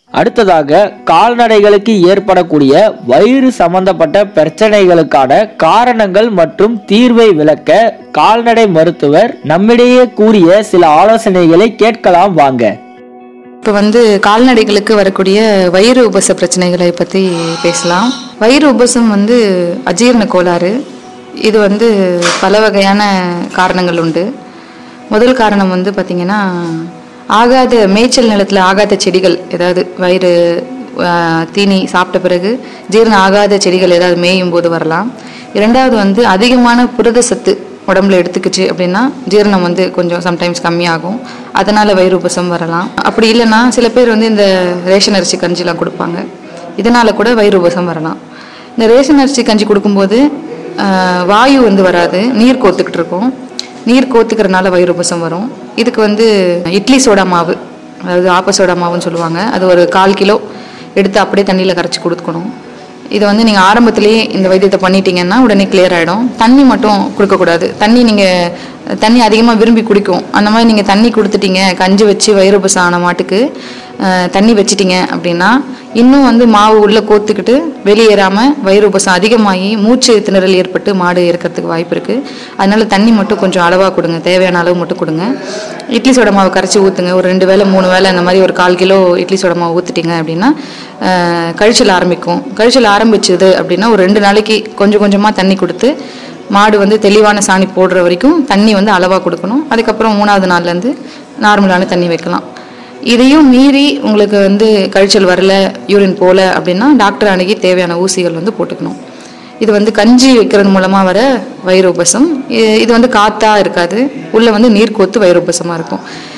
அடுத்ததாக கால்நடைகளுக்கு ஏற்படக்கூடிய வயிறு சம்பந்தப்பட்ட பிரச்சனைகளுக்கான காரணங்கள் மற்றும் தீர்வை விளக்க கால்நடை மருத்துவர் நம்மிடையே கூறிய சில ஆலோசனைகளை கேட்கலாம் வாங்க இப்போ வந்து கால்நடைகளுக்கு வரக்கூடிய வயிறு உபச பிரச்சனைகளை பற்றி பேசலாம் வயிறு உபசம் வந்து அஜீரண கோளாறு இது வந்து பல வகையான காரணங்கள் உண்டு முதல் காரணம் வந்து பார்த்திங்கன்னா ஆகாத மேய்ச்சல் நிலத்தில் ஆகாத செடிகள் ஏதாவது வயிறு ஆஹ், தீனி சாப்பிட்ட பிறகு ஜீரணம் ஆகாத செடிகள் ஏதாவது மேயும் போது வரலாம் இரண்டாவது வந்து அதிகமான புரத சத்து உடம்புல எடுத்துக்கிச்சு அப்படின்னா ஜீரணம் வந்து கொஞ்சம் சம்டைம்ஸ் கம்மியாகும் அதனால வயிறு உபசம் வரலாம் அப்படி இல்லைன்னா சில பேர் வந்து இந்த ரேஷன் அரிசி கஞ்சிலாம் கொடுப்பாங்க இதனால கூட வயிறு உபசம் வரலாம் இந்த ரேஷன் அரிசி கஞ்சி கொடுக்கும்போது ஆஹ், வாயு வந்து வராது நீர் கோத்துக்கிட்டு இருக்கும் நீர் கோத்துக்கிறதுனால வயிறு உபசம் வரும் இதுக்கு வந்து இட்லி சோடா மாவு அதாவது ஆப்ப சோடா மாவுன்னு சொல்லுவாங்க அது ஒரு கால் கிலோ எடுத்து அப்படியே தண்ணியில் கரைச்சி கொடுக்கணும் இதை வந்து நீங்கள் ஆரம்பத்திலேயே இந்த வைத்தியத்தை பண்ணிட்டீங்கன்னா உடனே clear ஆகிடும் தண்ணி மட்டும் கொடுக்கக்கூடாது தண்ணி நீங்கள் தண்ணி அதிகமாக விரும்பி குடிக்கும் அந்த மாதிரி நீங்கள் தண்ணி கொடுத்துட்டீங்க கஞ்சி வச்சு வைரபசம் ஆன மாட்டுக்கு அஹ், தண்ணி வச்சிட்டீங்க அப்படின்னா இன்னும் வந்து மாவு உள்ளே கோத்துக்கிட்டு வெளியேறாமல் வைரபசம் அதிகமாகி மூச்சு திணறல் ஏற்பட்டு மாடு இறக்கிறதுக்கு வாய்ப்பு இருக்குது அதனால தண்ணி மட்டும் கொஞ்சம் அளவாக கொடுங்க தேவையான அளவு மட்டும் கொடுங்க இட்லி சோடா மாவு கரைச்சி ஊற்றுங்க ஒரு ரெண்டு வேளை மூணு வேளை இந்த மாதிரி ஒரு கால் கிலோ இட்லி சோடா மாவு ஊற்றிட்டீங்க அப்படின்னா அஹ், கழிச்சல் ஆரம்பிக்கும் கழிச்சல் ஆரம்பிச்சது அப்படின்னா ஒரு ரெண்டு நாளைக்கு கொஞ்சம் கொஞ்சமாக தண்ணி கொடுத்து மாடு வந்து தெளிவான சாணி போடுற வரைக்கும் தண்ணி வந்து அளவாக கொடுக்கணும் அதுக்கப்புறம் மூணாவது நாள்லேருந்து நார்மலான தண்ணி வைக்கலாம் இதையும் மீறி உங்களுக்கு வந்து கழிச்சல் வரல யூரின் போகல அப்படின்னா டாக்டர் அணுகி தேவையான ஊசிகள் வந்து போட்டுக்கணும் இது வந்து கஞ்சி வைக்கிறது மூலமாக வர வயிறு உபசம் இ- இது வந்து காத்தா இருக்காது உள்ளே வந்து நீர் கோத்து வயிறு உபசமாக இருக்கும்